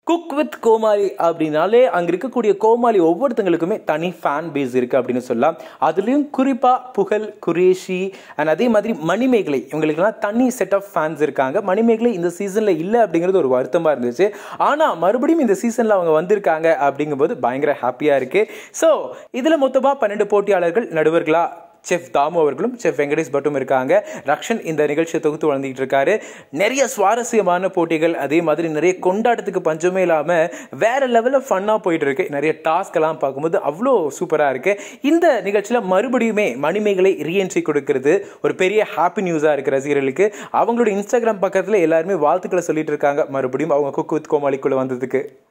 cook with கோமாளி அப்படின்னாலே அங்கே இருக்கக்கூடிய கோமாளி ஒவ்வொருத்தங்களுக்குமே தனி ஃபேன் பேஸ் இருக்குது அப்படின்னு சொல்லலாம் அதுலேயும் குறிப்பாக புகழ் குரேஷி அண்ட் அதே மாதிரி மணிமேகலை இவங்களுக்கெல்லாம் தனி செட் ஆஃப் ஃபேன்ஸ் இருக்காங்க மணிமேகலை இந்த சீசனில் இல்லை அப்படிங்கிறது ஒரு வருத்தமாக இருந்துச்சு ஆனால் மறுபடியும் இந்த சீசனில் அவங்க வந்திருக்காங்க அப்படிங்கும்போது பயங்கர ஹாப்பியாக இருக்குது ஸோ இதில் மொத்தமாக பன்னெண்டு போட்டியாளர்கள் நடுவர்களாக செஃப் தாமு அவர்களும் செஃப் வெங்கடேஷ் பட்டும் இருக்காங்க ரக்ஷன் இந்த நிகழ்ச்சியை தொகுத்து வழங்கிட்டு இருக்காரு நிறைய சுவாரஸ்யமான போட்டிகள் அதே மாதிரி நிறைய கொண்டாட்டத்துக்கு பஞ்சமே இல்லாமல் வேற லெவலில் ஃபன்னாக போயிட்டு இருக்கு நிறைய டாஸ்க் எல்லாம் பார்க்கும்போது அவ்வளோ சூப்பராக இருக்கு இந்த நிகழ்ச்சியில் மறுபடியுமே மணிமேகலை ரீஎன்ட்ரி கொடுக்கறது ஒரு பெரிய ஹாப்பி நியூஸாக இருக்கு ரசிகர்களுக்கு அவங்களோட இன்ஸ்டாகிராம் பக்கத்தில் எல்லாருமே வாழ்த்துக்களை சொல்லிட்டு இருக்காங்க மறுபடியும் அவங்க குக் வித் கோமாளிக்குள்ள வந்ததுக்கு